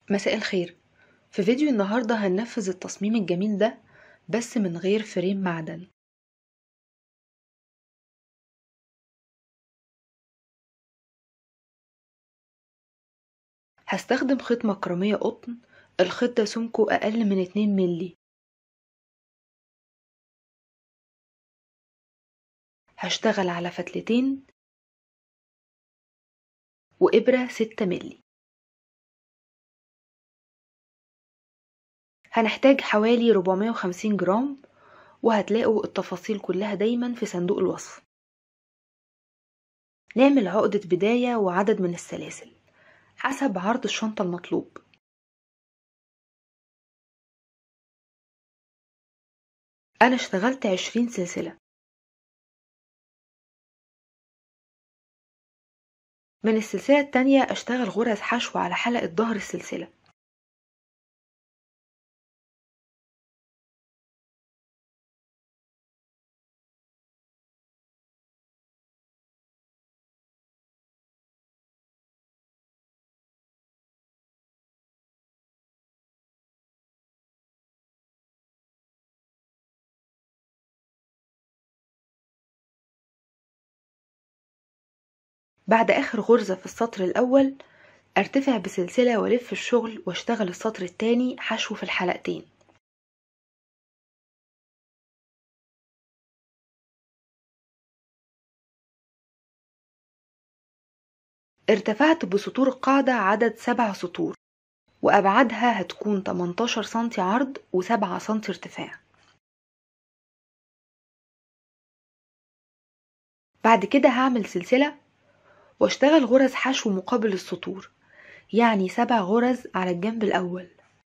مساء الخير في فيديو النهاردة هننفذ التصميم الجميل ده بس من غير فريم معدن هستخدم خيط مكرمية قطن الخيط ده سمكه أقل من 2 ملي هشتغل على فتلتين وإبرة 6 ملي هنحتاج حوالي 450 جرام وهتلاقوا التفاصيل كلها دايما في صندوق الوصف نعمل عقدة بداية وعدد من السلاسل حسب عرض الشنطة المطلوب أنا اشتغلت عشرين سلسلة من السلسلة التانية أشتغل غرز حشو على حلقة ظهر السلسلة بعد آخر غرزة في السطر الأول أرتفع بسلسلة وألف الشغل واشتغل السطر التاني حشو في الحلقتين ارتفعت بسطور القاعدة عدد سبع سطور وأبعادها هتكون 18 سنتي عرض و7 سنتي ارتفاع بعد كده هعمل سلسلة واشتغل غرز حشو مقابل السطور يعني سبع غرز على الجنب الأول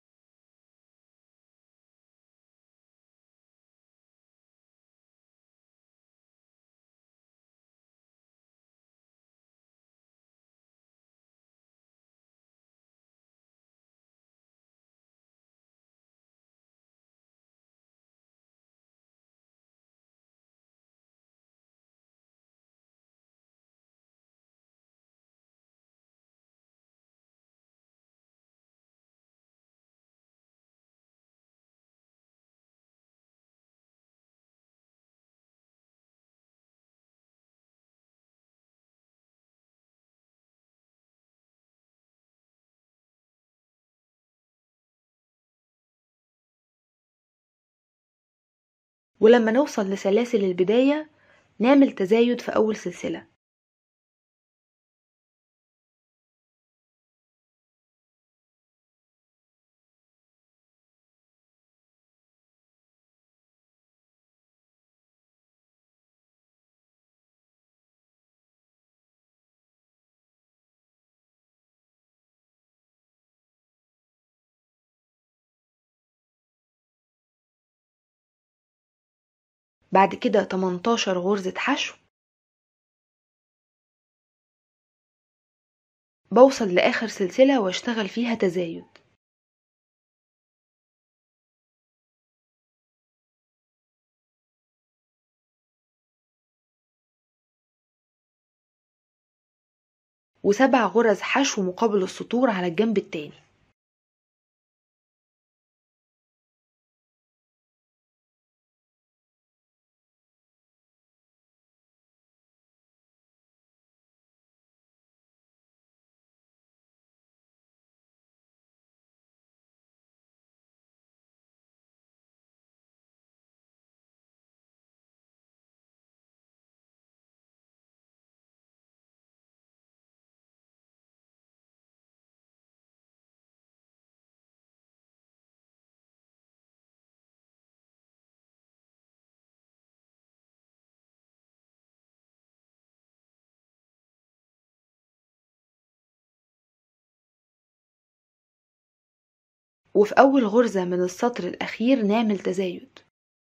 ولما نوصل لسلاسل البداية نعمل تزايد في أول سلسلة بعد كده 18 غرزة حشو بوصل لآخر سلسلة واشتغل فيها تزايد وسبع غرز حشو مقابل السطور على الجنب التاني وفي أول غرزة من السطر الأخير نعمل تزايد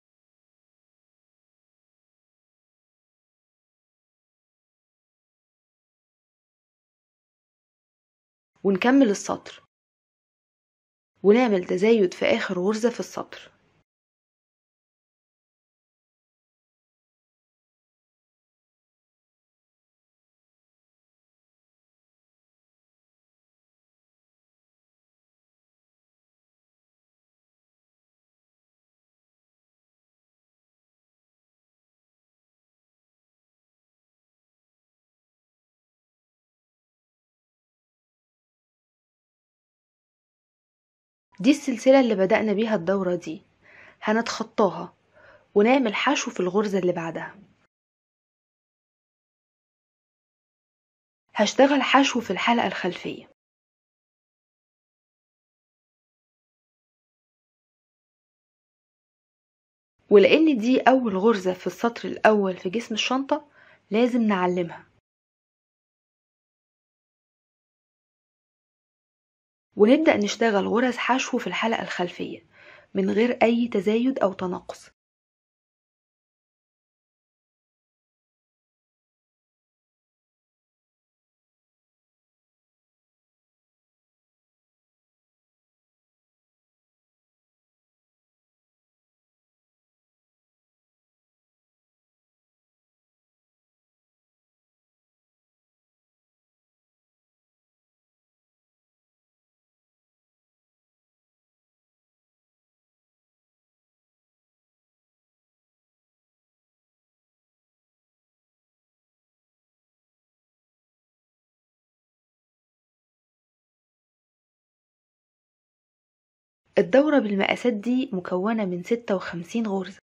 ونكمل السطر ونعمل تزايد في آخر غرزة في السطر دي السلسلة اللي بدأنا بيها الدورة دي هنتخطاها ونعمل حشو في الغرزة اللي بعدها هشتغل حشو في الحلقة الخلفية ولأن دي أول غرزة في السطر الأول في جسم الشنطة لازم نعلمها ونبدأ نشتغل غرز حشو في الحلقة الخلفية من غير أي تزايد أو تناقص الدورة بالمقاسات دي مكونة من ستة وخمسين غرزة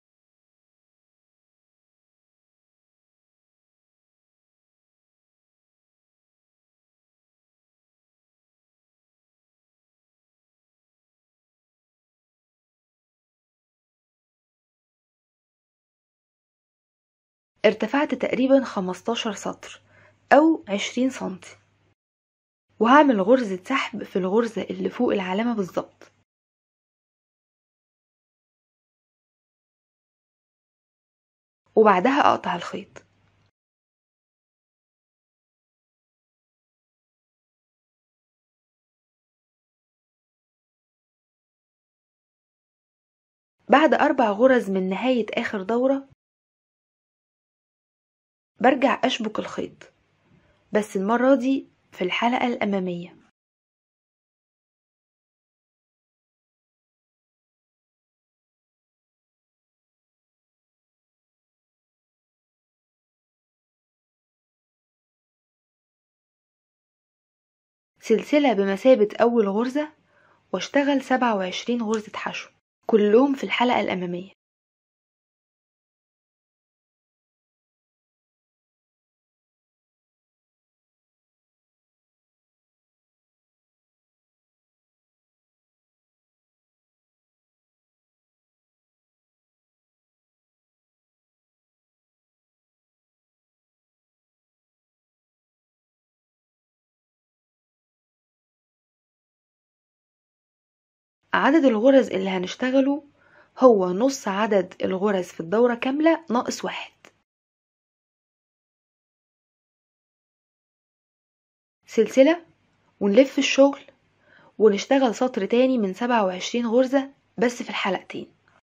ارتفعت تقريبا خمستاشر سطر أو عشرين سنتي وهعمل غرزة سحب في الغرزة اللي فوق العلامة بالظبط وبعدها أقطع الخيط بعد أربع غرز من نهاية آخر دورة برجع أشبك الخيط بس المرة دي في الحلقة الأمامية سلسلة بمثابة أول غرزة واشتغل سبعة وعشرين غرزة حشو كلهم في الحلقة الأمامية عدد الغرز اللي هنشتغله هو نص عدد الغرز في الدورة كاملة ناقص واحد سلسلة ونلف الشغل ونشتغل سطر تاني من سبعة وعشرين غرزة بس في الحلقتين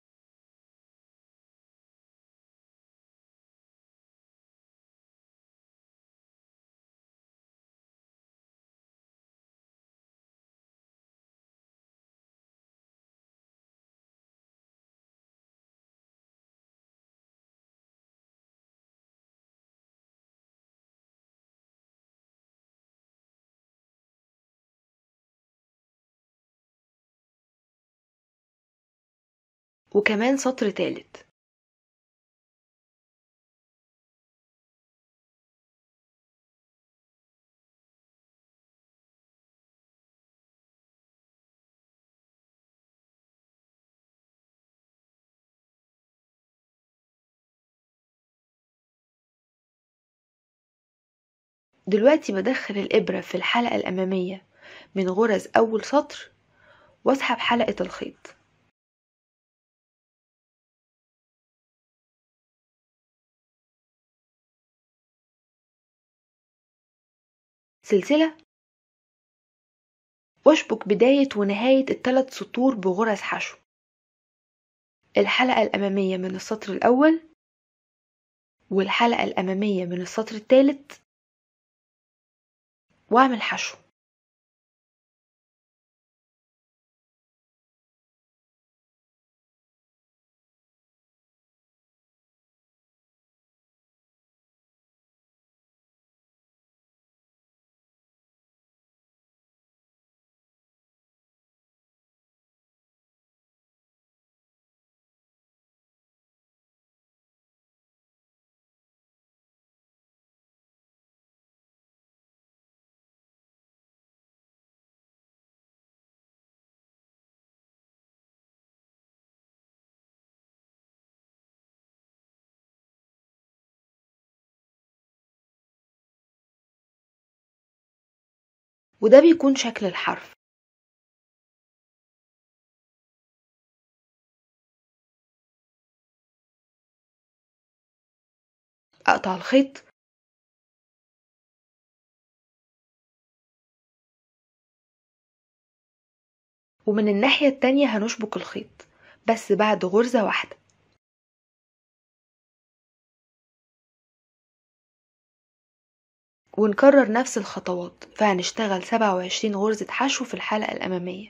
وكمان سطر تالت دلوقتي بدخل الإبرة في الحلقة الأمامية من غرز أول سطر واسحب حلقة الخيط سلسلة واشبك بداية ونهاية التلات سطور بغرز حشو الحلقة الأمامية من السطر الأول والحلقة الأمامية من السطر الثالث واعمل حشو وده بيكون شكل الحرف أقطع الخيط ومن الناحية التانية هنشبك الخيط بس بعد غرزة واحدة ونكرر نفس الخطوات فهنشتغل سبعة وعشرين غرزة حشو في الحلقة الأمامية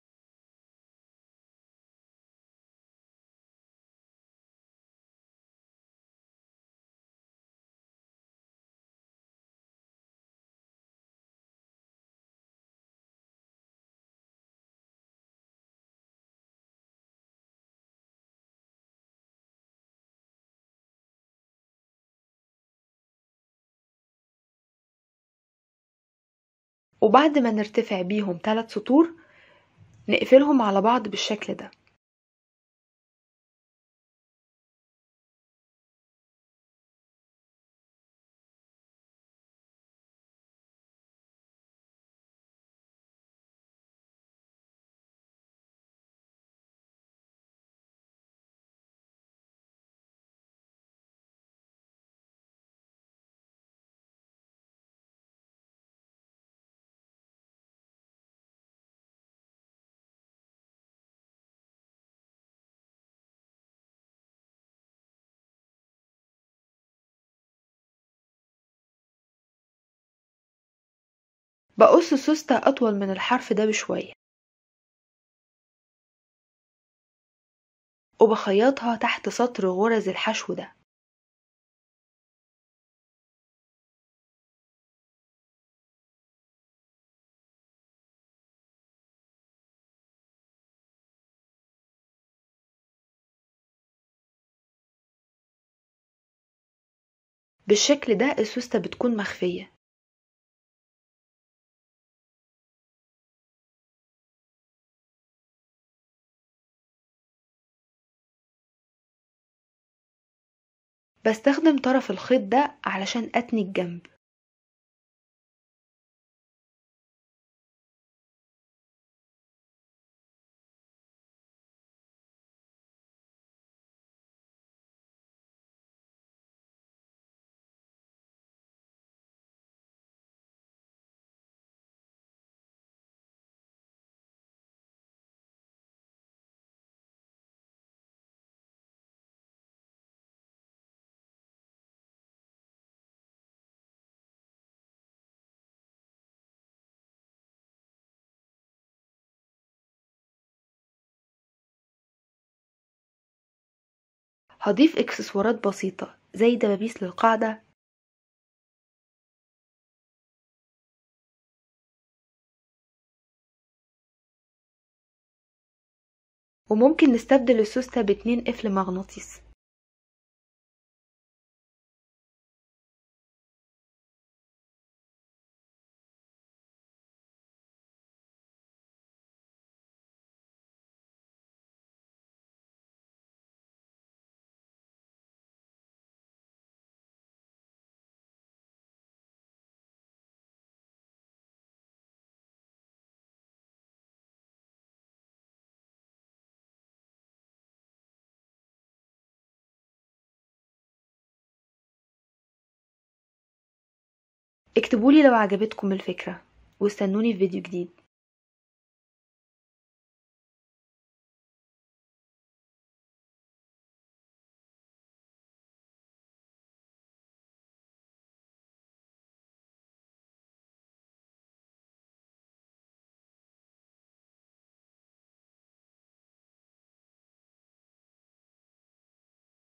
وبعد ما نرتفع بيهم تلات سطور نقفلهم على بعض بالشكل ده بقص سوستة أطول من الحرف ده بشوية وبخيطها تحت سطر غرز الحشو ده بالشكل ده السوستة بتكون مخفية بستخدم طرف الخيط ده علشان أتني الجنب هضيف اكسسوارات بسيطة زي دبابيس للقاعدة وممكن نستبدل السوستة باتنين قفل مغناطيسي اكتبولي لو عجبتكم الفكرة واستنوني في فيديو جديد